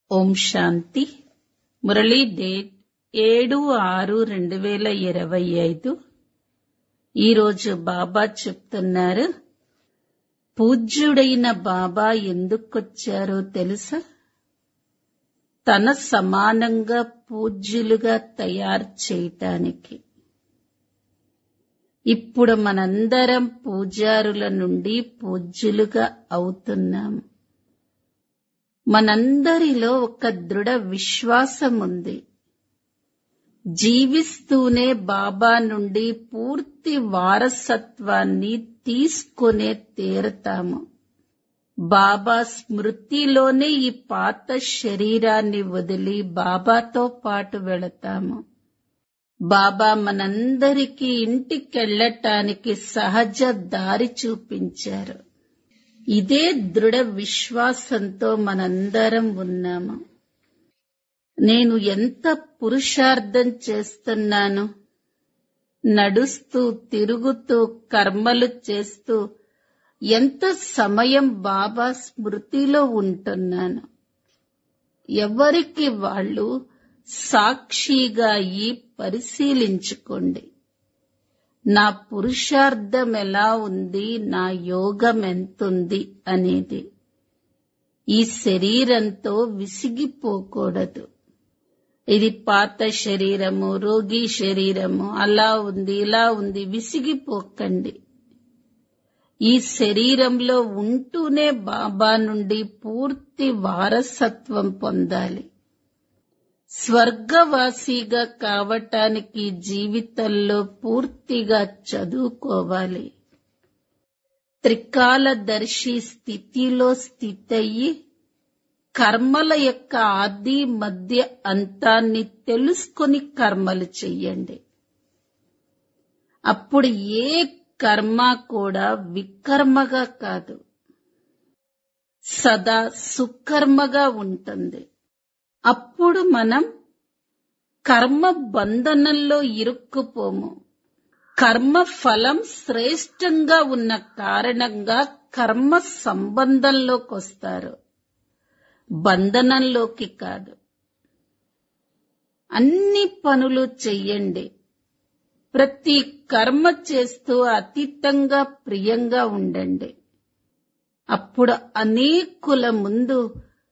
ఓం శాంతి Murali date ఏడు ఆరు రెండు వేల ఇరవై ఐదు ఈరోజు బాబా చెప్తున్నారు పూజ్యుడైన బాబా ఎందుకొచ్చారో తెలుసా తన సమానంగా పూజ్యులుగా తయారు చేయటానికి ఇప్పుడు మనందరం పూజారుల నుండి పూజ్యులుగా అవుతున్నాము మనందరిలో ఒక దృఢ విశ్వాసం ఉంది జీవిస్తూనే బాబా నుండి పూర్తి వారసత్వాన్ని తీసుకునే తీరతాము బాబా స్మృతిలోనే ఈ పాత శరీరాన్ని వదిలి బాబాతో పాటు వెళతాము బాబా మనందరికీ ఇంటికెళ్ళటానికి సహజ దారి చూపించారు ఇదే దృఢ విశ్వాసంతో మనందరం ఉన్నాము నేను ఎంత పురుషార్థం చేస్తున్నాను నడుస్తూ తిరుగుతూ కర్మలు చేస్తూ ఎంత సమయం బాబా స్మృతిలో ఉంటున్నాను ఎవరికి వాళ్ళు సాక్షిగా ఈ పరిశీలించుకోండి నా పురుషార్థం ఎలా ఉంది నా యోగం ఎంతుంది అనేది ఈ శరీరంతో విసిగిపోకూడదు ఇది పాత శరీరము రోగి శరీరము అలా ఉంది ఇలా ఉంది విసిగిపోకండి ఈ శరీరంలో ఉంటూనే బాబా నుండి పూర్తి వారసత్వం పొందాలి స్వర్గవాసిగా కావటానికి జీవితంలో పూర్తిగా చదువుకోవాలి త్రికాలదర్శి స్థితిలో స్థితయ్యి కర్మల యొక్క ఆది మధ్య అంతాన్ని తెలుసుకొని కర్మలు చెయ్యండి అప్పుడు ఏ కర్మ కూడా వికర్మగా కాదు సదా సుకర్మగా ఉంటుంది అప్పుడు మనం కర్మ బంధనంలో ఇరుక్కుపోము కర్మ ఫలం శ్రేష్టంగా ఉన్న కారణంగా కర్మ సంబంధంలోకి వస్తారు బంధనంలోకి కాదు అన్ని పనులు చెయ్యండి ప్రతి కర్మ చేస్తూ అతీతంగా ప్రియంగా ఉండండి అప్పుడు అనేకుల ముందు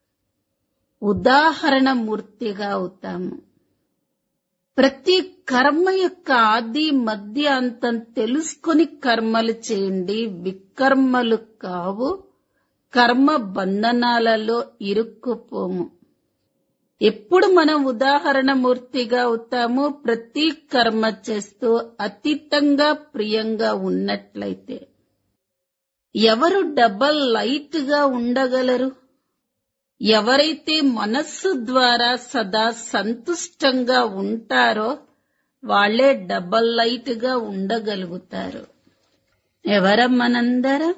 ఉదాహరణ మూర్తిగా అవుతాము ప్రతి కర్మ యొక్క ఆది మధ్య అంతం తెలుసుకొని కర్మలు చేయండి వికర్మలు కావు కర్మ బంధనాలలో ఇరుక్కుపోము ఎప్పుడు మనం ఉదాహరణ మూర్తిగా అవుతాము ప్రతి కర్మ చేస్తూ అతీతంగా ప్రియంగా ఉన్నట్లయితే ఎవరు డబల్ లైట్ గా ఉండగలరు ఎవరైతే మనస్సు ద్వారా సదా సంతుష్టంగా ఉంటారో వాళ్లే డబల్ లైట్ గా ఉండగలుగుతారు ఎవరం మనందరం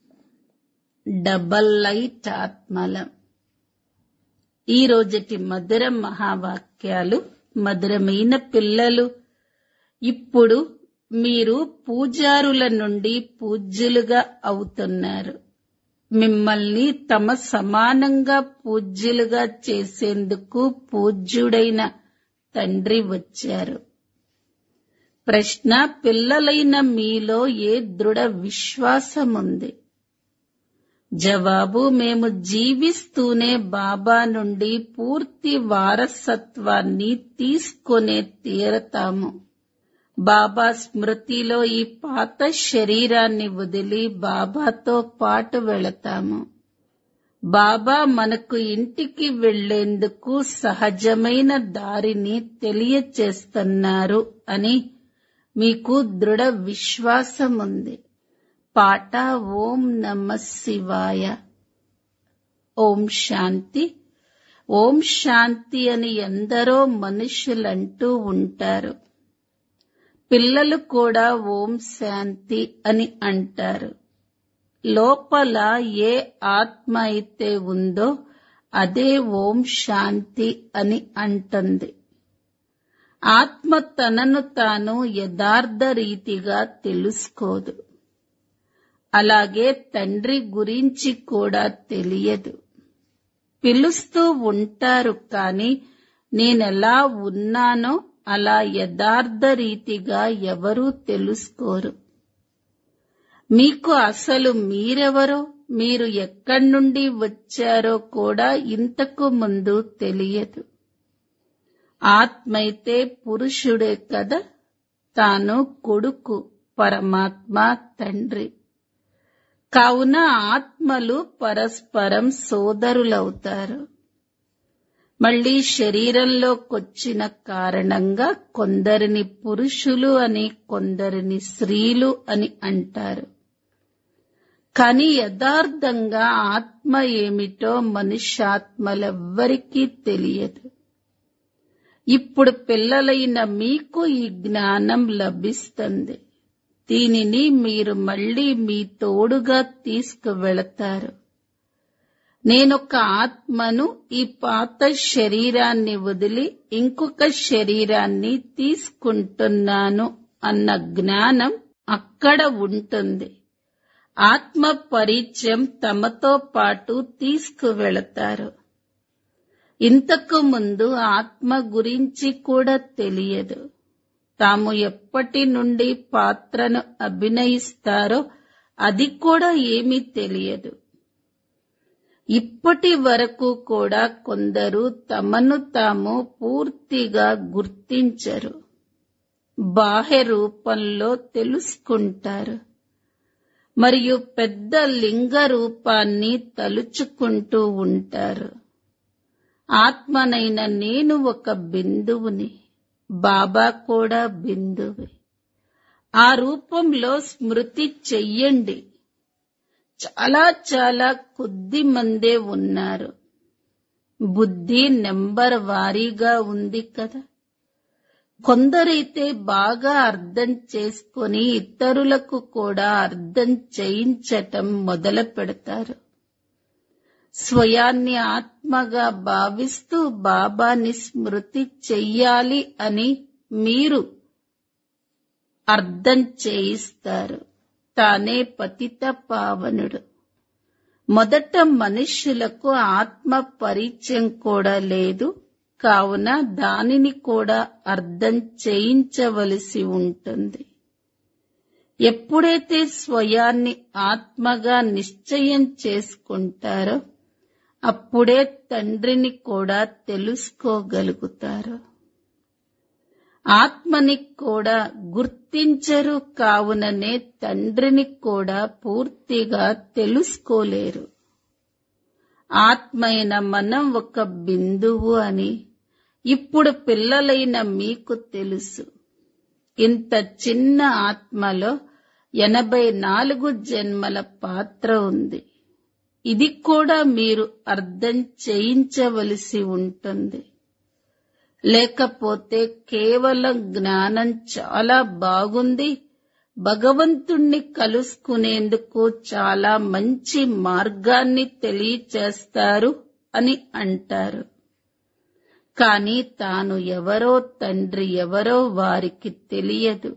డబల్ లైట్ ఆత్మలం ఈ రోజటి మధుర మహావాక్యాలు మధురమైన పిల్లలు ఇప్పుడు మీరు పూజారుల నుండి పూజ్యులుగా అవుతున్నారు మిమ్మల్ని తమ సమానంగా పూజ్యులుగా చేసేందుకు పూజ్యుడైన తండ్రి వచ్చారు ప్రశ్న పిల్లలైన మీలో ఏ దృఢ విశ్వాసం ఉంది జవాబు మేము జీవిస్తూనే బాబా నుండి పూర్తి వారసత్వాన్ని తీసుకొనే తీరతాము బాబా స్మృతిలో ఈ పాత శరీరాన్ని వదిలి బాబాతో పాటు వెళతాము బాబా మనకు ఇంటికి వెళ్లేందుకు సహజమైన దారిని తెలియచేస్తున్నారు అని మీకు దృఢ విశ్వాసం ఉంది పాట ఓం నమ శివాయ ఓం శాంతి ఓం శాంతి అని ఎందరో మనుషులంటూ ఉంటారు పిల్లలు కూడా ఓం శాంతి అని అంటారు లోపల ఏ ఆత్మ అయితే ఉందో అదే ఓం శాంతి అని అంటుంది ఆత్మ తనను తాను యథార్థ రీతిగా తెలుసుకోదు అలాగే తండ్రి గురించి కూడా తెలియదు పిలుస్తూ ఉంటారు కానీ నేనెలా ఉన్నానో అలా యథార్థ రీతిగా ఎవరూ తెలుసుకోరు మీకు అసలు మీరెవరో మీరు ఎక్కడి నుండి వచ్చారో కూడా ఇంతకు ముందు తెలియదు ఆత్మైతే పురుషుడే కదా తాను కొడుకు పరమాత్మ తండ్రి కావున ఆత్మలు పరస్పరం సోదరులవుతారు మళ్ళీ శరీరంలోకొచ్చిన కారణంగా కొందరిని పురుషులు అని కొందరిని స్త్రీలు అని అంటారు కానీ యథార్థంగా ఆత్మ ఏమిటో మనుష్యాత్మలెవ్వరికీ తెలియదు ఇప్పుడు పిల్లలైన మీకు ఈ జ్ఞానం లభిస్తుంది దీనిని మీరు మళ్ళీ మీ తోడుగా తీసుకువెళతారు నేనొక ఆత్మను ఈ పాత శరీరాన్ని వదిలి ఇంకొక శరీరాన్ని తీసుకుంటున్నాను అన్న జ్ఞానం అక్కడ ఉంటుంది ఆత్మ పరిచయం తమతో పాటు తీసుకువెళతారు ఇంతకు ముందు ఆత్మ గురించి కూడా తెలియదు తాము ఎప్పటి నుండి పాత్రను అభినయిస్తారో అది కూడా ఏమీ తెలియదు ఇప్పటి వరకు కూడా కొందరు తమను తాము పూర్తిగా గుర్తించరు బాహ్య రూపంలో తెలుసుకుంటారు మరియు పెద్ద లింగ రూపాన్ని తలుచుకుంటూ ఉంటారు ఆత్మనైన నేను ఒక బిందువుని బాబా కూడా బిందువే ఆ రూపంలో స్మృతి చెయ్యండి చాలా చాలా కొద్ది మందే ఉన్నారు బుద్ధి నెంబర్ వారీగా ఉంది కదా కొందరైతే బాగా అర్థం చేసుకొని ఇతరులకు కూడా అర్థం చేయించటం మొదలు పెడతారు స్వయాన్ని ఆత్మగా భావిస్తూ బాబాని స్మృతి చెయ్యాలి అని మీరు అర్థం చేయిస్తారు తానే పతిత పావనుడు మొదట మనుష్యులకు ఆత్మ పరిచయం కూడా లేదు కావున దానిని కూడా అర్థం చేయించవలసి ఉంటుంది ఎప్పుడైతే స్వయాన్ని ఆత్మగా నిశ్చయం చేసుకుంటారో అప్పుడే తండ్రిని కూడా తెలుసుకోగలుగుతారు ఆత్మని కూడా గుర్తించరు కావుననే తండ్రిని కూడా పూర్తిగా తెలుసుకోలేరు ఆత్మైన మనం ఒక బిందువు అని ఇప్పుడు పిల్లలైన మీకు తెలుసు ఇంత చిన్న ఆత్మలో ఎనభై నాలుగు జన్మల పాత్ర ఉంది ఇది కూడా మీరు అర్థం చేయించవలసి ఉంటుంది లేకపోతే కేవలం జ్ఞానం చాలా బాగుంది భగవంతుణ్ణి కలుసుకునేందుకు చాలా మంచి మార్గాన్ని తెలియచేస్తారు అని అంటారు కానీ తాను ఎవరో తండ్రి ఎవరో వారికి తెలియదు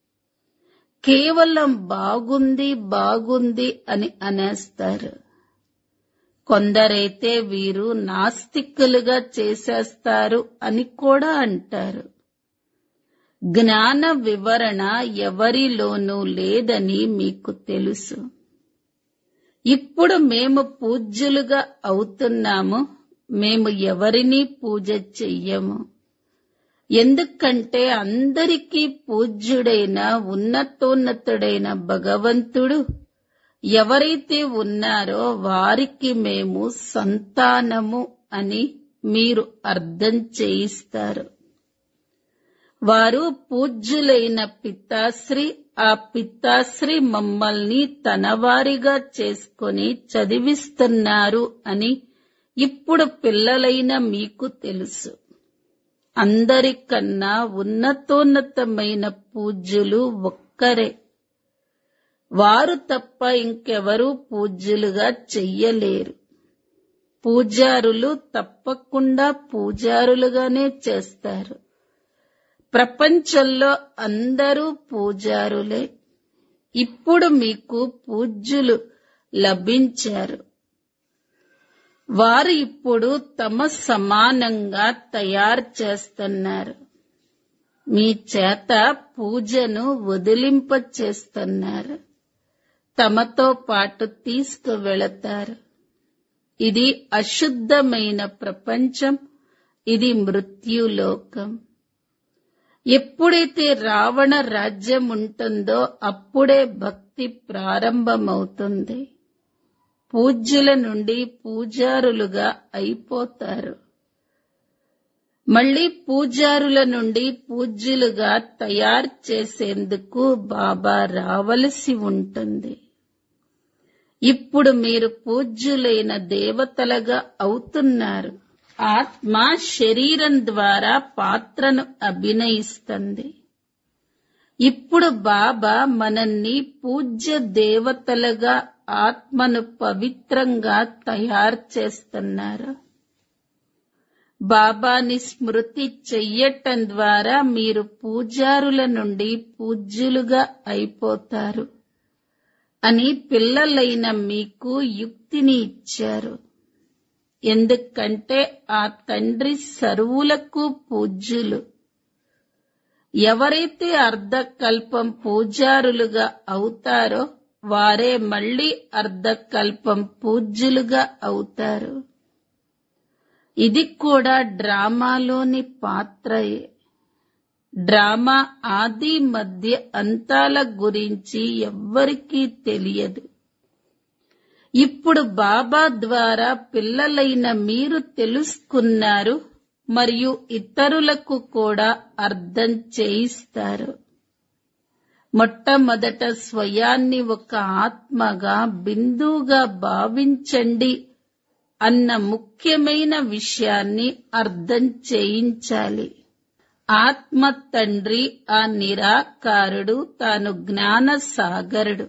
కేవలం బాగుంది బాగుంది అని అనేస్తారు కొందరైతే వీరు నాస్తికులుగా చేసేస్తారు అని కూడా అంటారు జ్ఞాన వివరణ ఎవరిలోనూ లేదని మీకు తెలుసు ఇప్పుడు మేము పూజ్యులుగా అవుతున్నాము మేము ఎవరినీ పూజ చెయ్యము ఎందుకంటే అందరికీ పూజ్యుడైన ఉన్నతోన్నతుడైన భగవంతుడు ఎవరైతే ఉన్నారో వారికి మేము సంతానము అని మీరు అర్థం చేయిస్తారు వారు పూజ్యులైన పితాశ్రీ ఆ పితాశ్రీ మమ్మల్ని తనవారిగా చేసుకొని చదివిస్తున్నారు అని ఇప్పుడు పిల్లలైన మీకు తెలుసు అందరికన్నా ఉన్నతోన్నతమైన పూజ్యులు ఒక్కరే వారు తప్ప ఇంకెవరూ పూజ్యులుగా చెయ్యలేరు పూజారులు తప్పకుండా పూజారులుగానే చేస్తారు ప్రపంచంలో అందరూ పూజారులే ఇప్పుడు మీకు పూజ్యులు లభించారు వారు ఇప్పుడు తమ సమానంగా తయారు చేస్తున్నారు మీ చేత పూజను వదిలింప చేస్తున్నారు తమతో పాటు తీసుకువెళతారు ఇది అశుద్ధమైన ప్రపంచం ఇది మృత్యులోకం ఎప్పుడైతే రావణ రాజ్యం ఉంటుందో అప్పుడే భక్తి ప్రారంభమవుతుంది పూజ్యుల నుండి పూజారులుగా అయిపోతారు మళ్ళీ పూజారుల నుండి పూజ్యులుగా తయారు చేసేందుకు బాబా రావలసి ఉంటుంది ఇప్పుడు మీరు పూజ్యులైన దేవతలుగా అవుతున్నారు ఆత్మ శరీరం ద్వారా పాత్రను అభినయిస్తుంది ఇప్పుడు బాబా మనల్ని పూజ్య దేవతలుగా ఆత్మను పవిత్రంగా తయారు చేస్తున్నారు బాబాని స్మృతి చెయ్యటం ద్వారా మీరు పూజారుల నుండి పూజ్యులుగా అయిపోతారు అని పిల్లలైన మీకు యుక్తిని ఇచ్చారు ఎందుకంటే ఆ తండ్రి సర్వులకు పూజ్యులు ఎవరైతే అర్ధకల్పం పూజారులుగా అవుతారో వారే మళ్ళీ అర్ధకల్పం పూజ్యులుగా అవుతారు ఇది కూడా డ్రామాలోని పాత్రయే డ్రామా ఆది మధ్య అంతాల గురించి ఎవ్వరికీ తెలియదు ఇప్పుడు బాబా ద్వారా పిల్లలైన మీరు తెలుసుకున్నారు మరియు ఇతరులకు కూడా అర్థం చేయిస్తారు మొట్టమొదట స్వయాన్ని ఒక ఆత్మగా బిందువుగా భావించండి అన్న ముఖ్యమైన విషయాన్ని అర్థం చేయించాలి ఆత్మ తండ్రి ఆ నిరాకారుడు తాను జ్ఞాన సాగరుడు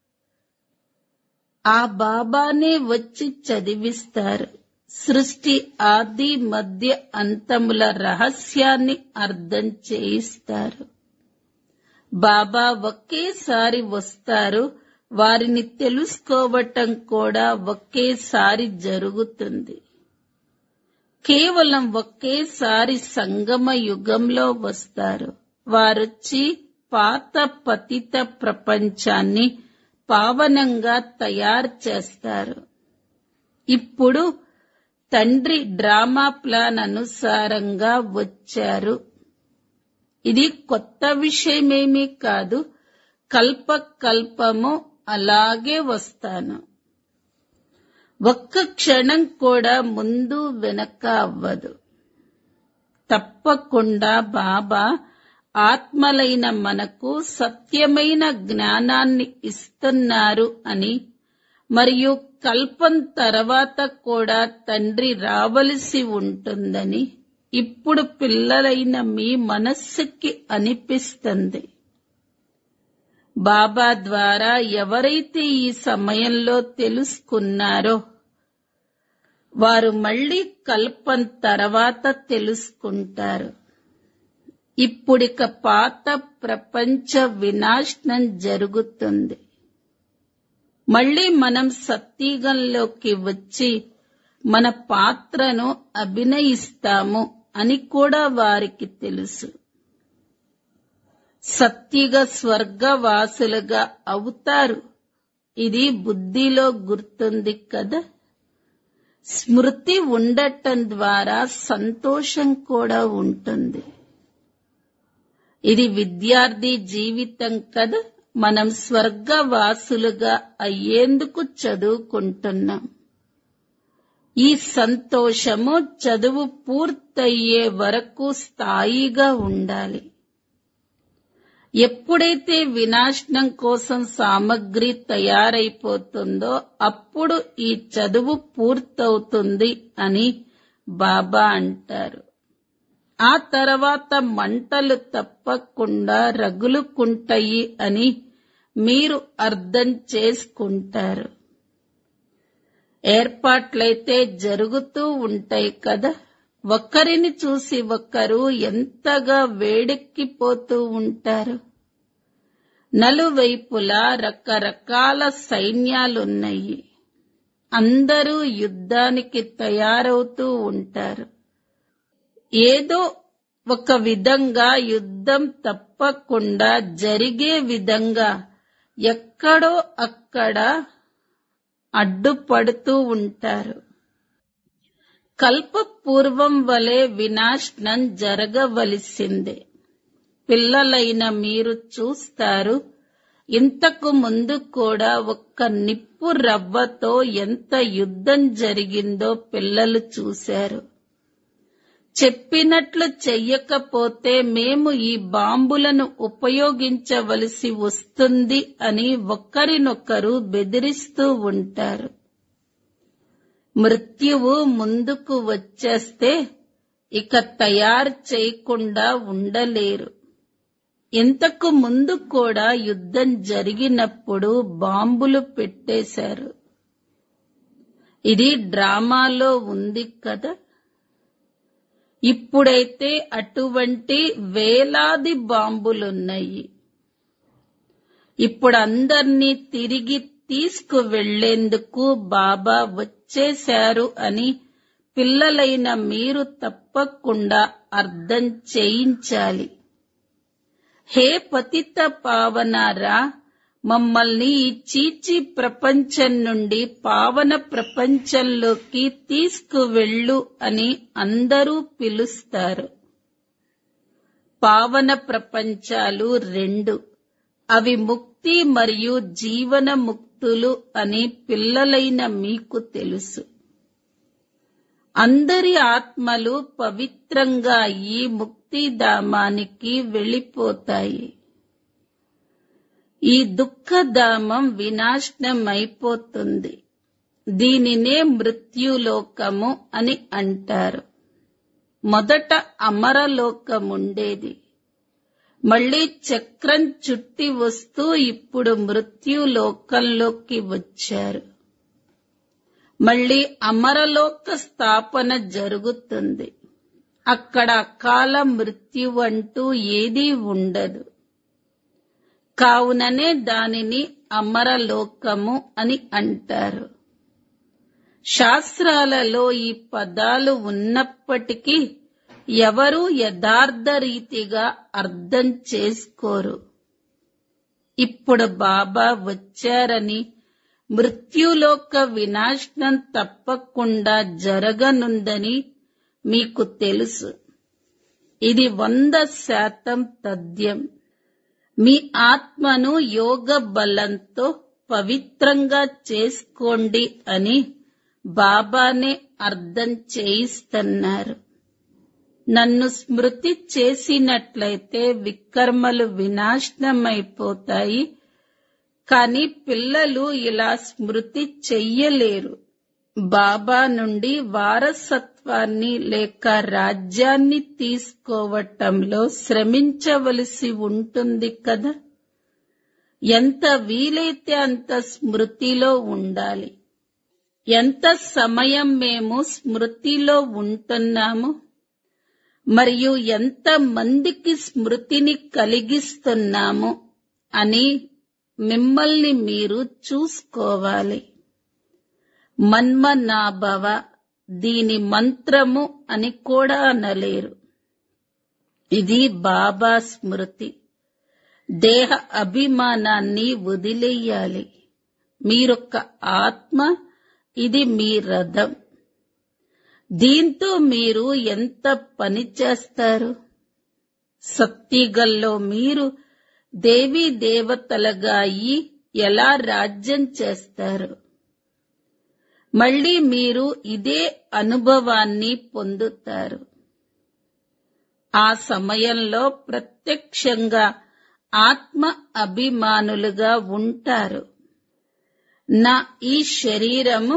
ఆ బాబానే వచ్చి చదివిస్తారు సృష్టి ఆది మధ్య అంతముల రహస్యాన్ని అర్థం చేయిస్తారు బాబా ఒకేసారి వస్తారు వారిని తెలుసుకోవటం కూడా ఒకేసారి జరుగుతుంది కేవలం ఒకేసారి సంగమ యుగంలో వస్తారు వారొచ్చి పాత పతిత ప్రపంచాన్ని పావనంగా తయారు చేస్తారు ఇప్పుడు తండ్రి డ్రామా ప్లాన్ అనుసారంగా వచ్చారు ఇది కొత్త విషయమేమీ కాదు కల్ప కల్పము అలాగే వస్తాను ఒక్క క్షణం కూడా ముందు వెనక అవ్వదు తప్పకుండా బాబా ఆత్మలైన మనకు సత్యమైన జ్ఞానాన్ని ఇస్తున్నారు అని మరియు కల్పం తర్వాత కూడా తండ్రి రావలసి ఉంటుందని ఇప్పుడు పిల్లలైన మీ మనస్సుకి అనిపిస్తుంది బాబా ద్వారా ఎవరైతే ఈ సమయంలో తెలుసుకున్నారో వారు మళ్ళీ కల్పం తర్వాత తెలుసుకుంటారు ఇప్పుడిక పాత ప్రపంచ వినాశనం జరుగుతుంది మళ్ళీ మనం సత్యుగంలోకి వచ్చి మన పాత్రను అభినయిస్తాము అని కూడా వారికి తెలుసు సత్యుగ స్వర్గవాసులుగా అవుతారు ఇది బుద్ధిలో గుర్తుంది కదా స్మృతి ఉండటం ద్వారా సంతోషం కూడా ఉంటుంది ఇది విద్యార్థి జీవితం కదా మనం స్వర్గవాసులుగా అయ్యేందుకు చదువుకుంటున్నాం ఈ సంతోషము చదువు పూర్తయ్యే వరకు స్థాయిగా ఉండాలి ఎప్పుడైతే వినాశనం కోసం సామగ్రి తయారైపోతుందో అప్పుడు ఈ చదువు పూర్తవుతుంది అని బాబా అంటారు ఆ తర్వాత మంటలు తప్పకుండా రగులుకుంటాయి అని మీరు అర్థం చేసుకుంటారు ఏర్పాట్లయితే జరుగుతూ ఉంటాయి కదా ఒకరిని చూసి ఒకరు ఎంతగా వేడెక్కిపోతూ ఉంటారు నలువైపులా రకరకాల సైన్యాలున్నాయి అందరూ యుద్ధానికి తయారవుతూ ఉంటారు ఏదో ఒక విధంగా యుద్ధం తప్పకుండా జరిగే విధంగా ఎక్కడో అక్కడ అడ్డుపడుతూ ఉంటారు కల్పపూర్వం వలె వినాశనం జరగవలసిందే పిల్లలైన మీరు చూస్తారు ఇంతకు ముందు కూడా ఒక్క నిప్పు రవ్వతో ఎంత యుద్ధం జరిగిందో పిల్లలు చూశారు చెప్పినట్లు చెయ్యకపోతే మేము ఈ బాంబులను ఉపయోగించవలసి వస్తుంది అని ఒకరినొకరు బెదిరిస్తూ ఉంటారు మృత్యువు ముందుకు వచ్చేస్తే ఇక తయారు చేయకుండా ఉండలేరు ఇంతకు ముందు కూడా యుద్ధం జరిగినప్పుడు బాంబులు పెట్టేశారు ఇది డ్రామాలో ఉంది కదా ఇప్పుడైతే అటువంటి వేలాది బాంబులున్నాయి ఇప్పుడు అందర్నీ తిరిగి తీసుకువెళ్లేందుకు బాబా వచ్చేశారు అని పిల్లలైన మీరు తప్పకుండా అర్థం చేయించాలి హే పతిత పావనారా మమ్మల్ని ఈ చీచి ప్రపంచం నుండి పావన ప్రపంచంలోకి తీసుకువెళ్ళు అని అందరూ పిలుస్తారు పావన ప్రపంచాలు రెండు అవి ముక్తి మరియు జీవన ముక్తులు అని పిల్లలైన మీకు తెలుసు అందరి ఆత్మలు పవిత్రంగా ఈ ముక్తిధామానికి వెళ్ళిపోతాయి ఈ దుఃఖధామం వినాశనం అయిపోతుంది దీనినే మృత్యులోకము అని అంటారు మొదట అమరలోకముండేది మళ్ళీ చక్రం చుట్టి వస్తూ ఇప్పుడు మృత్యులోకంలోకి వచ్చారు మళ్ళీ అమరలోక స్థాపన జరుగుతుంది అక్కడ అకాల మృత్యు అంటూ ఏదీ ఉండదు కావుననే దానిని అమరలోకము అని అంటారు శాస్త్రాలలో ఈ పదాలు ఉన్నప్పటికీ ఎవరూ యథార్థ రీతిగా అర్థం చేసుకోరు ఇప్పుడు బాబా వచ్చారని మృత్యులోక వినాశనం తప్పకుండా జరగనుందని మీకు తెలుసు ఇది వంద శాతం తథ్యం మీ ఆత్మను యోగ బలంతో పవిత్రంగా చేసుకోండి అని బాబానే అర్థం చేయిస్తున్నారు నన్ను స్మృతి చేసినట్లయితే వికర్మలు వినాశనమైపోతాయి కానీ పిల్లలు ఇలా స్మృతి చెయ్యలేరు బాబా నుండి వారసత్వాన్ని లేక రాజ్యాన్ని తీసుకోవటంలో శ్రమించవలసి ఉంటుంది కదా ఎంత వీలైతే అంత స్మృతిలో ఉండాలి ఎంత సమయం మేము స్మృతిలో ఉంటున్నాము మరియు ఎంత మందికి స్మృతిని కలిగిస్తున్నాము అని మిమ్మల్ని మీరు చూసుకోవాలి మన్మనాభవ దీని మంత్రము అని కూడా అనలేరు ఇది బాబా స్మృతి దేహ అభిమానాన్ని వదిలేయాలి మీరొక్క ఆత్మ ఇది మీ రథం దీంతో మీరు ఎంత పని చేస్తారు సత్తిగల్లో మీరు దేవీ దేవతలుగా అయి ఎలా రాజ్యం చేస్తారు మళ్ళీ మీరు ఇదే అనుభవాన్ని పొందుతారు ఆ సమయంలో ప్రత్యక్షంగా ఆత్మ అభిమానులుగా ఉంటారు నా ఈ శరీరము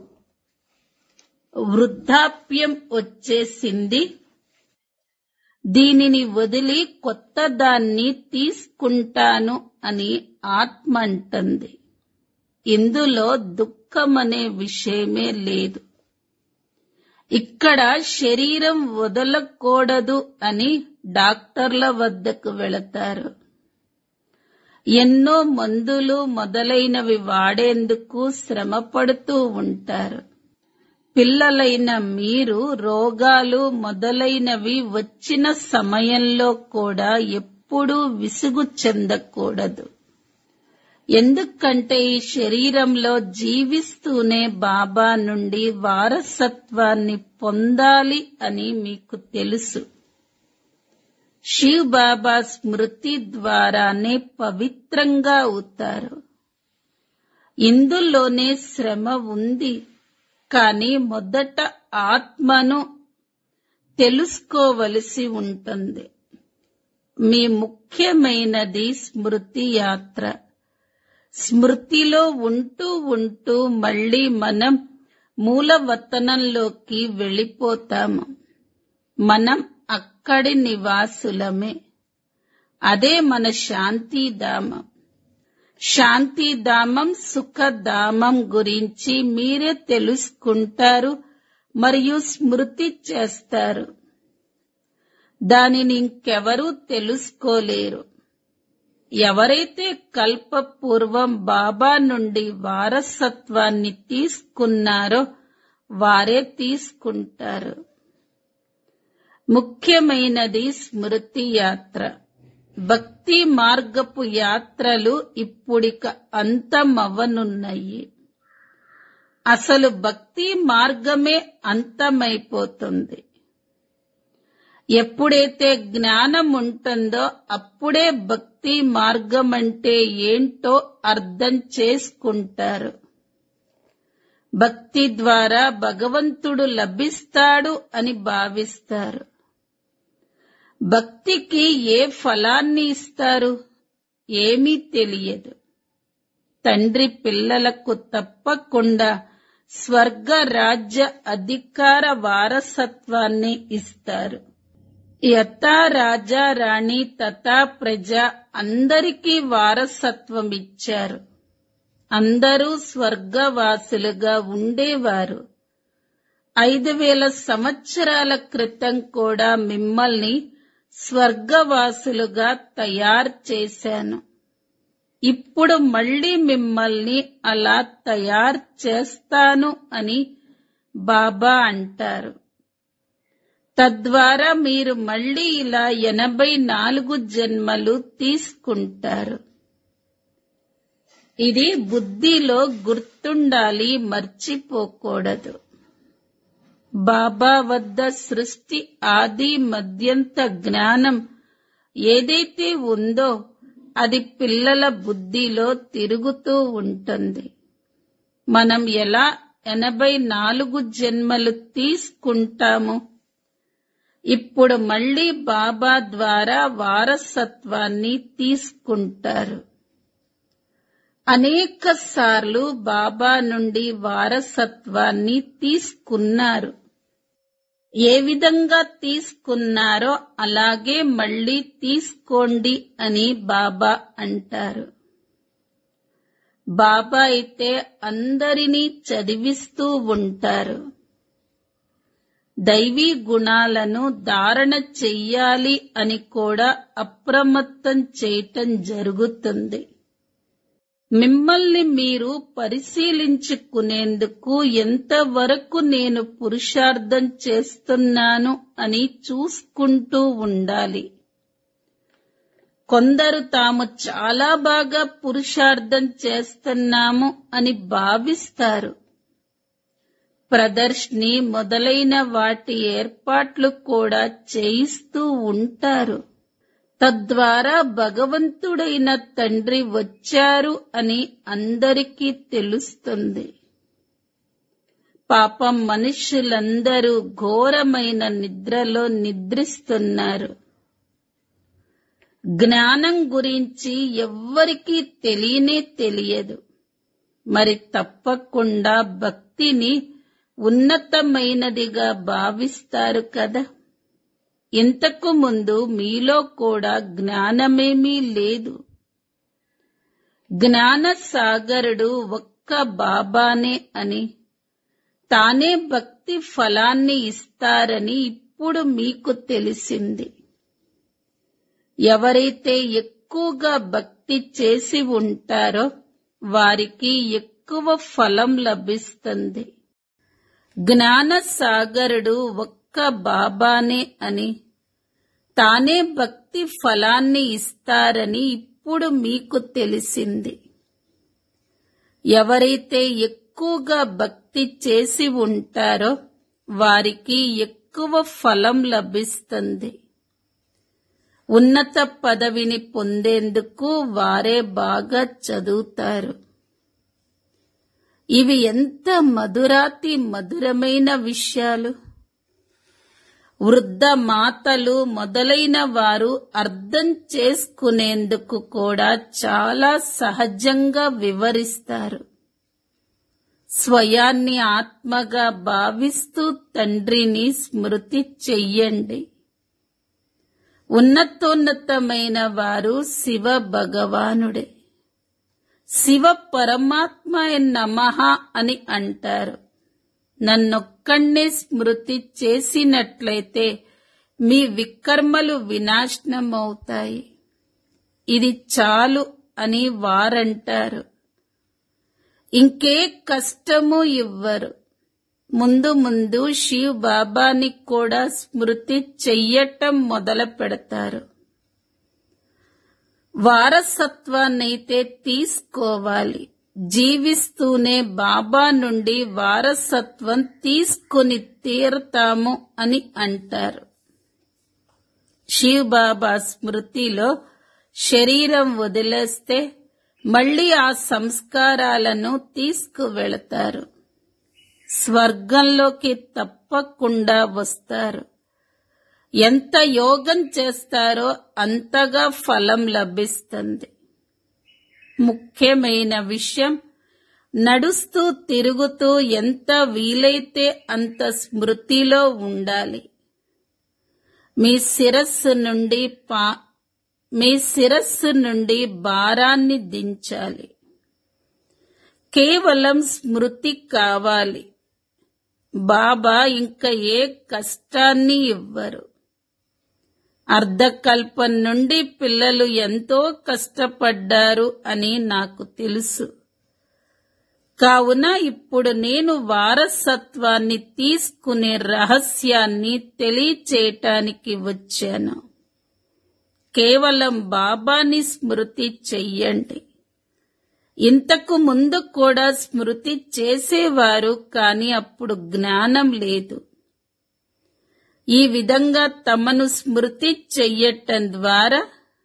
వృద్ధాప్యం వచ్చేసింది దీనిని వదిలి కొత్త దాన్ని తీసుకుంటాను అని ఆత్మ అంటుంది ఇందులో దుఃఖమనే విషయమే లేదు ఇక్కడ శరీరం వదలకూడదు అని డాక్టర్ల వద్దకు వెళతారు ఎన్నో మందులు మొదలైనవి వాడేందుకు శ్రమపడుతూ ఉంటారు పిల్లలైన మీరు రోగాలు మొదలైనవి వచ్చిన సమయంలో కూడా ఎప్పుడూ విసుగు చెందకూడదు ఎందుకంటే ఈ శరీరంలో జీవిస్తూనే బాబా నుండి వారసత్వాన్ని పొందాలి అని మీకు తెలుసు శివ్ బాబా స్మృతి ద్వారానే పవిత్రంగా అవుతారు ఇందులోనే శ్రమ ఉంది కానీ మొదట ఆత్మను తెలుసుకోవలసి ఉంటుంది మీ ముఖ్యమైనది స్మృతి యాత్ర స్మృతిలో ఉంటూ ఉంటూ మళ్ళీ మనం మూలవతనంలోకి వెళ్ళిపోతాము మనం అక్కడి నివాసులమే అదే మన శాంతిధామం శాంతిధామం సుఖధామం గురించి మీరే తెలుసుకుంటారు మరియు స్మృతి చేస్తారు దానిని ఇంకెవరూ తెలుసుకోలేరు ఎవరైతే కల్పపూర్వం బాబా నుండి వారసత్వాన్ని తీసుకున్నారో వారే తీసుకుంటారు ముఖ్యమైనది స్మృతి యాత్ర భక్తి మార్గపు యాత్రలు ఇప్పుడిక అంతమవ్వనున్నాయి అసలు భక్తి మార్గమే అంతమైపోతుంది ఎప్పుడైతే జ్ఞానం ఉంటుందో అప్పుడే భక్తి మార్గం అంటే ఏంటో అర్థం చేసుకుంటారు భక్తి ద్వారా భగవంతుడు లభిస్తాడు అని భావిస్తారు భక్తికి ఏ ఫలాన్ని ఇస్తారు ఏమీ తెలియదు తండ్రి పిల్లలకు తప్పకుండా స్వర్గ రాజ్య అధికార వారసత్వాన్ని ఇస్తారు యథా రాజా రాణి తథా ప్రజ అందరికీ వారసత్వం ఇచ్చారు అందరూ స్వర్గవాసులుగా ఉండేవారు ఐదు వేల సంవత్సరాల క్రితం కూడా మిమ్మల్ని స్వర్గవాసులుగా తయారు చేశాను ఇప్పుడు మళ్ళీ మిమ్మల్ని అలా తయారు చేస్తాను అని బాబా అంటారు తద్వారా మీరు మళ్ళీ ఇలా ఎనభై నాలుగు జన్మలు తీసుకుంటారు ఇది బుద్ధిలో గుర్తుండాలి మర్చిపోకూడదు బాబా వద్ద సృష్టి ఆది మధ్యంత జ్ఞానం ఏదైతే ఉందో అది పిల్లల బుద్ధిలో తిరుగుతూ ఉంటుంది మనం ఎలా ఎనభై నాలుగు జన్మలు తీసుకుంటాము ఇప్పుడు మళ్ళీ బాబా ద్వారా వారసత్వాన్ని తీసుకుంటారు అనేక సార్లు బాబా నుండి వారసత్వాన్ని తీసుకున్నారు ఏ విధంగా తీసుకున్నారో అలాగే మళ్ళీ తీసుకోండి అని బాబా అంటారు బాబా అయితే అందరినీ చదివిస్తూ ఉంటారు దైవీ గుణాలను ధారణ చెయ్యాలి అని కూడా అప్రమత్తం చేయటం జరుగుతుంది మిమ్మల్ని మీరు పరిశీలించుకునేందుకు ఎంతవరకు నేను పురుషార్థం చేస్తున్నాను అని చూసుకుంటూ ఉండాలి కొందరు తాము చాలా బాగా పురుషార్థం చేస్తున్నాము అని భావిస్తారు ప్రదర్శిని మొదలైన వాటి ఏర్పాట్లు కూడా చేయిస్తూ ఉంటారు తద్వారా భగవంతుడైన తండ్రి వచ్చారు అని అందరికీ తెలుస్తుంది పాపం మనుష్యులందరూ ఘోరమైన నిద్రలో నిద్రిస్తున్నారు జ్ఞానం గురించి ఎవ్వరికీ తెలియనే తెలియదు మరి తప్పకుండా భక్తిని ఉన్నతమైనదిగా భావిస్తారు కదా ఇంతకు ముందు మీలో కూడా జ్ఞానమేమీ లేదు జ్ఞాన సాగరుడు ఒక్క బాబానే అని తానే భక్తి ఫలాన్ని ఇస్తారని ఇప్పుడు మీకు తెలిసింది ఎవరైతే ఎక్కువ ఎక్కువగా భక్తి చేసి ఉంటారో వారికి ఎక్కువ ఫలం లభిస్తుంది జ్ఞాన సాగరుడు ఒక్క బాబానే అని తానే భక్తి ఫలాన్ని ఇస్తారని ఇప్పుడు మీకు తెలిసింది ఎవరైతే ఎక్కువగా భక్తి చేసి ఉంటారో వారికి ఎక్కువ ఫలం లభిస్తుంది ఉన్నత పదవిని పొందేందుకు వారే బాగా చదువుతారు ఇవి ఎంత మధురాతి మధురమైన విషయాలు వృద్ధ మాతలు మొదలైన వారు అర్థం చేసుకునేందుకు కూడా చాలా సహజంగా వివరిస్తారు స్వయాన్ని ఆత్మగా భావిస్తూ తండ్రిని స్మృతి చెయ్యండి ఉన్నతోన్నతమైన వారు శివ భగవానుడే శివ పరమాత్మ నమః అని అంటారు నన్నొక్కడే స్మృతి చేసినట్లయితే మీ వికర్మలు వినాశనమవుతాయి ఇది చాలు అని వారంటారు ఇంకే కష్టము ఇవ్వరు ముందు ముందు శివ్ బాబాని కూడా స్మృతి చెయ్యటం మొదలు పెడతారు వారసత్వాన్నైతే తీసుకోవాలి జీవిస్తూనే బాబా నుండి వారసత్వం తీసుకుని తీరతాము అని అంటారు శివ్ బాబా స్మృతిలో శరీరం వదిలేస్తే మళ్ళీ ఆ సంస్కారాలను తీసుకువెళతారు స్వర్గంలోకి తప్పకుండా వస్తారు ఎంత యోగం చేస్తారో అంతగా ఫలం లభిస్తుంది ముఖ్యమైన విషయం నడుస్తూ తిరుగుతూ ఎంత వీలైతే అంత స్మృతిలో ఉండాలి మీ శిరస్సు నుండి పా మీ శిరస్సు నుండి భారాన్ని దించాలి కేవలం స్మృతి కావాలి బాబా ఇంకా ఏ కష్టాన్ని ఇవ్వరు అర్ధకల్పం నుండి పిల్లలు ఎంతో కష్టపడ్డారు అని నాకు తెలుసు కావున ఇప్పుడు నేను వారసత్వాన్ని తీసుకునే రహస్యాన్ని తెలియచేయటానికి వచ్చాను కేవలం బాబాని స్మృతి చెయ్యండి ఇంతకు ముందు కూడా స్మృతి చేసేవారు కానీ అప్పుడు జ్ఞానం లేదు ఈ విధంగా తమను స్మృతి చెయ్యటం ద్వారా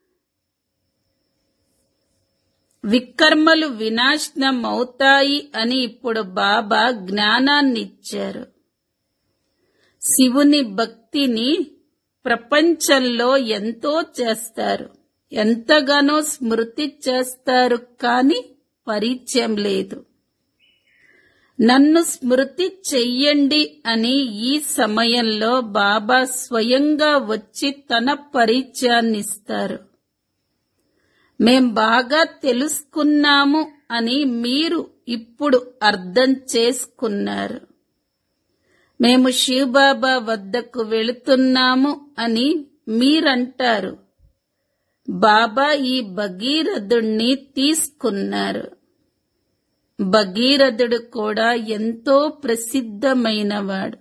వికర్మలు వినాశనం అవుతాయి అని ఇప్పుడు బాబా జ్ఞానాన్నిచ్చారు శివుని భక్తిని ప్రపంచంలో ఎంతో చేస్తారు ఎంతగానో స్మృతి చేస్తారు కానీ పరిచయం లేదు నన్ను స్మృతి చెయ్యండి అని ఈ సమయంలో బాబా స్వయంగా వచ్చి తన పరిచయాన్నిస్తారు మేం బాగా తెలుసుకున్నాము అని మీరు ఇప్పుడు అర్థం చేసుకున్నారు మేము శివబాబా వద్దకు వెళుతున్నాము అని మీరంటారు బాబా ఈ భగీరథుణ్ణి తీసుకున్నారు భగీరథుడు కూడా ఎంతో ప్రసిద్ధమైనవాడు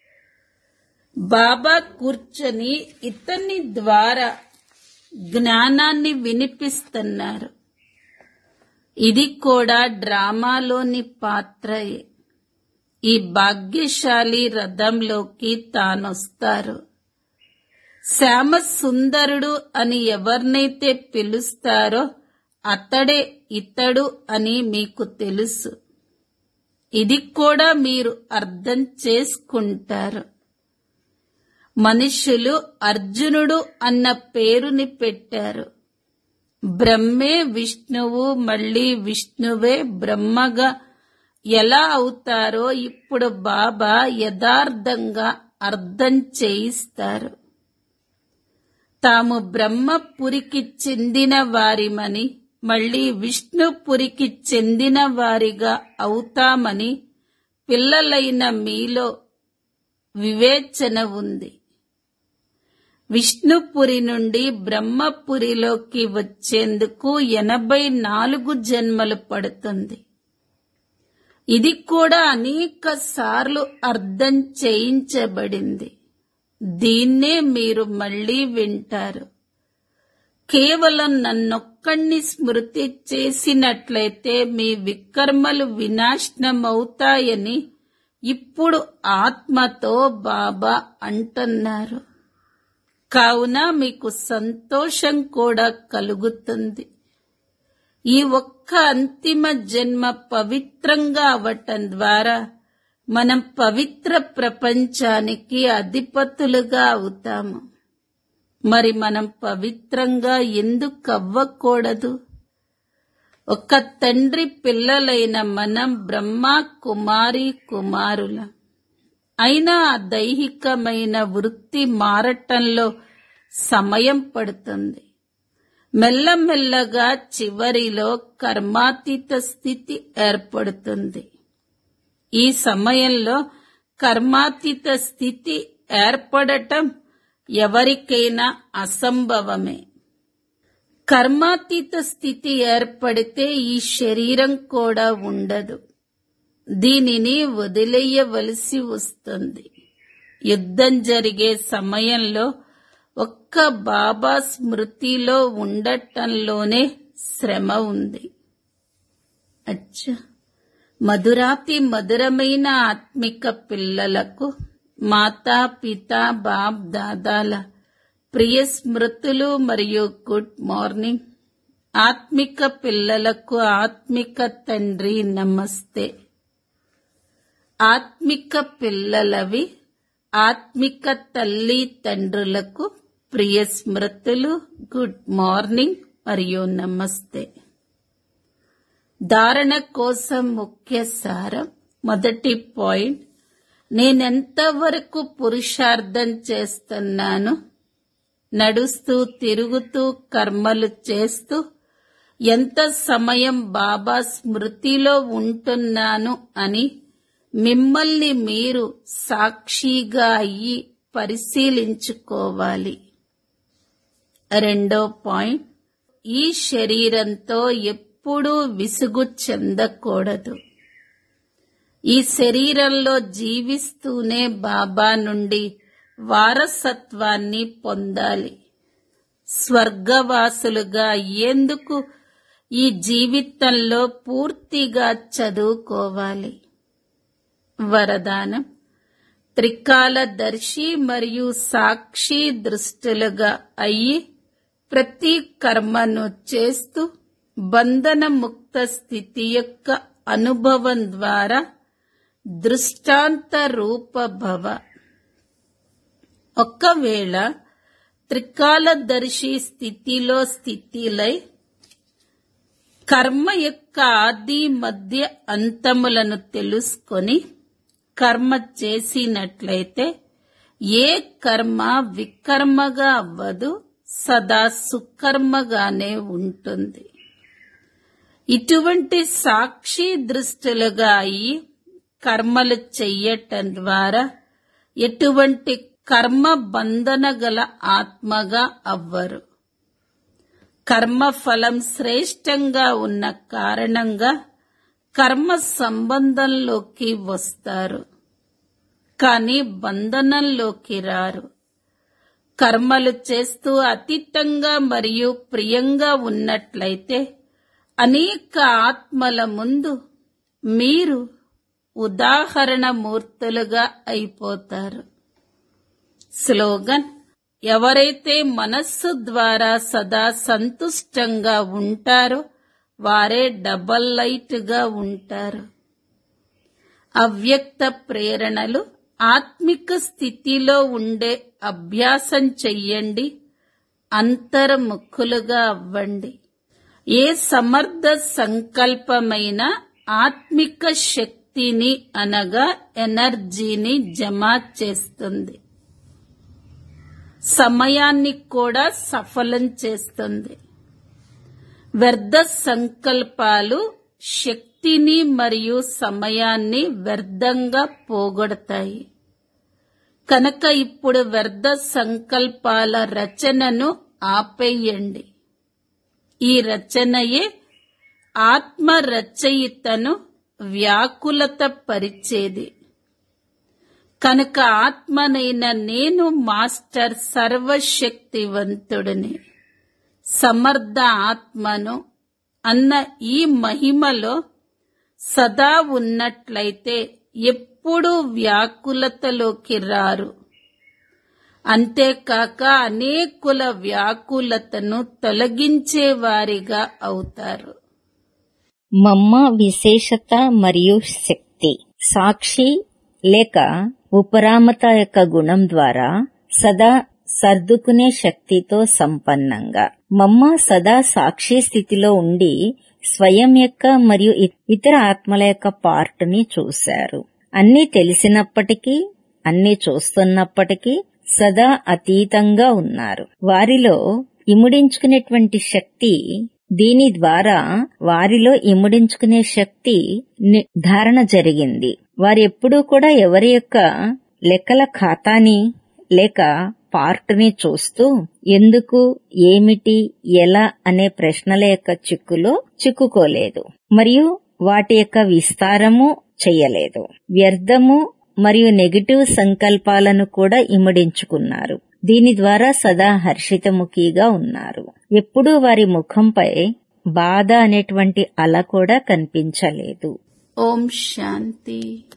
బాబా కూర్చొని ఇతని ద్వారా జ్ఞానాన్ని వినిపిస్తున్నారు ఇది కూడా డ్రామాలోని పాత్రయే ఈ భాగ్యశాలి రథంలోకి తానొస్తారు శ్యామ సుందరుడు అని ఎవరినైతే పిలుస్తారో అతడే ఇతడు అని మీకు తెలుసు ఇది కూడా మీరు అర్థం చేసుకుంటారు మనుషులు అర్జునుడు అన్న పేరుని పెట్టారు బ్రహ్మే విష్ణువు మళ్ళీ విష్ణువే బ్రహ్మగా ఎలా అవుతారో ఇప్పుడు బాబా యథార్థంగా అర్థం చేయిస్తారు తాము బ్రహ్మపురికి చెందిన వారిమని మళ్ళీ విష్ణుపురికి చెందిన వారిగా అవుతామని పిల్లలైన మీలో వివేచన ఉంది విష్ణుపురి నుండి బ్రహ్మపురిలోకి వచ్చేందుకు ఎనభై నాలుగు జన్మలు పడుతుంది ఇది కూడా అనేక సార్లు అర్థం చేయించబడింది దీన్నే మీరు మళ్ళీ వింటారు కేవలం నన్నొక్కడిని స్మృతి చేసినట్లయితే మీ వికర్మలు వినాశనమవుతాయని ఇప్పుడు ఆత్మతో బాబా అంటున్నారు కావున మీకు సంతోషం కూడా కలుగుతుంది ఈ ఒక్క అంతిమ జన్మ పవిత్రంగా అవటం ద్వారా మనం పవిత్ర ప్రపంచానికి అధిపతులుగా అవుతాము మరి మనం పవిత్రంగా ఎందుకు అవ్వకూడదు ఒక తండ్రి పిల్లలైన మనం బ్రహ్మ కుమారి కుమారుల అయినా ఆ దైహికమైన వృత్తి మారటంలో సమయం పడుతుంది మెల్లమెల్లగా చివరిలో కర్మాతీత స్థితి ఏర్పడుతుంది ఈ సమయంలో కర్మాతీత స్థితి ఏర్పడటం ఎవరికైనా అసంభవమే కర్మాతీత స్థితి ఏర్పడితే ఈ శరీరం కూడా ఉండదు దీనిని వదిలేయవలసి వస్తుంది యుద్ధం జరిగే సమయంలో ఒక్క బాబా స్మృతిలో ఉండటంలోనే శ్రమ ఉంది అచ్చా మధురాతి మధురమైన ఆత్మిక పిల్లలకు మాతా పిత బాప్ దాదాల ప్రియ స్మృతులు మరియు గుడ్ మార్నింగ్ ఆత్మిక పిల్లలకు ఆత్మిక తండ్రి నమస్తే ఆత్మిక పిల్లలవి ఆత్మిక తల్లి తండ్రులకు ప్రియ స్మృతులు గుడ్ మార్నింగ్ మరియు నమస్తే ధారణ కోసం ముఖ్య సారం మొదటి పాయింట్ నేనెంతవరకు పురుషార్థం చేస్తున్నాను నడుస్తూ తిరుగుతూ కర్మలు చేస్తూ ఎంత సమయం బాబా స్మృతిలో ఉంటున్నాను అని మిమ్మల్ని మీరు సాక్షిగా అయ్యి పరిశీలించుకోవాలి రెండో పాయింట్ ఈ శరీరంతో ఎప్పుడూ విసుగు చెందకూడదు ఈ శరీరంలో జీవిస్తూనే బాబా నుండి వారసత్వాన్ని పొందాలి స్వర్గవాసులుగా అయ్యేందుకు ఈ జీవితంలో పూర్తిగా చదువుకోవాలి వరదానం త్రికాలదర్శి మరియు సాక్షి దృష్టులుగా అయ్యి ప్రతి కర్మను చేస్తూ బంధన ముక్త స్థితి యొక్క అనుభవం ద్వారా దృష్టాంత రూపభవ ఒక్కవేళ త్రికాలదర్శి స్థితిలో స్థితిలై కర్మ యొక్క ఆది మధ్య అంతములను తెలుసుకొని కర్మ చేసినట్లయితే ఏ కర్మ వికర్మగా అవ్వదు సదా సుకర్మగానే ఉంటుంది ఇటువంటి సాక్షి దృష్టిలుగా అయి కర్మలు చెయ్యటం ద్వారా ఎటువంటి కర్మ బంధన గల ఆత్మగా అవ్వరు కర్మ ఫలం శ్రేష్టంగా ఉన్న కారణంగా కర్మ సంబంధంలోకి వస్తారు కానీ బంధనంలోకి రారు కర్మలు చేస్తూ అతీతంగా మరియు ప్రియంగా ఉన్నట్లయితే అనేక ఆత్మల ముందు మీరు ఉదాహరణ మూర్తులుగా అయిపోతారు స్లోగన్ ఎవరైతే మనస్సు ద్వారా సదా సంతుష్టంగా ఉంటారో వారే డబల్ లైట్ గా ఉంటారు అవ్యక్త ప్రేరణలు ఆత్మిక స్థితిలో ఉండే అభ్యాసం చెయ్యండి అంతర్ముఖులుగా అవ్వండి ఏ సమర్థ సంకల్పమైన ఆత్మిక శక్తిని అనగా ఎనర్జీని జమ చేస్తుంది సమయాన్ని కూడా సఫలం చేస్తుంది వ్యర్థ సంకల్పాలు శక్తిని మరియు సమయాన్ని వ్యర్థంగా పోగొడతాయి కనుక ఇప్పుడు వ్యర్థ సంకల్పాల రచనను ఆపేయండి ఈ రచనయే ఆత్మ రచయితను వ్యాకులత పరిచేది కనుక ఆత్మనైన నేను మాస్టర్ సర్వశక్తివంతుడిని సమర్థ ఆత్మను అన్న ఈ మహిమలో సదా ఉన్నట్లయితే ఎప్పుడూ వ్యాకులతలోకి రారు అంతేకాక అనేకుల వ్యాకులతను తొలగించేవారిగా అవుతారు మమ్మ విశేషత మరియు శక్తి సాక్షి లేక ఉపరామత యొక్క గుణం ద్వారా సదా సర్దుకునే శక్తితో సంపన్నంగా మమ్మ సదా సాక్షి స్థితిలో ఉండి స్వయం యొక్క మరియు ఇతర ఆత్మల యొక్క పార్ట్ని చూశారు అన్నీ తెలిసినప్పటికీ అన్నీ చూస్తున్నప్పటికీ సదా అతీతంగా ఉన్నారు వారిలో ఇముడించుకునేటువంటి శక్తి దీని ద్వారా వారిలో ఇముడించుకునే శక్తి నిర్ధారణ జరిగింది వారెప్పుడూ కూడా ఎవరి యొక్క లెక్కల ఖాతాని లేక పార్ట్ని చూస్తూ ఎందుకు ఏమిటి ఎలా అనే ప్రశ్నల యొక్క చిక్కులో చిక్కుకోలేదు మరియు వాటి యొక్క విస్తారము చెయ్యలేదు వ్యర్థము మరియు నెగిటివ్ సంకల్పాలను కూడా ఇమడించుకున్నారు దీని ద్వారా సదా హర్షితముఖిగా ఉన్నారు ఎప్పుడూ వారి ముఖంపై బాధ అనేటువంటి అల కూడా కనిపించలేదు ఓం శాంతి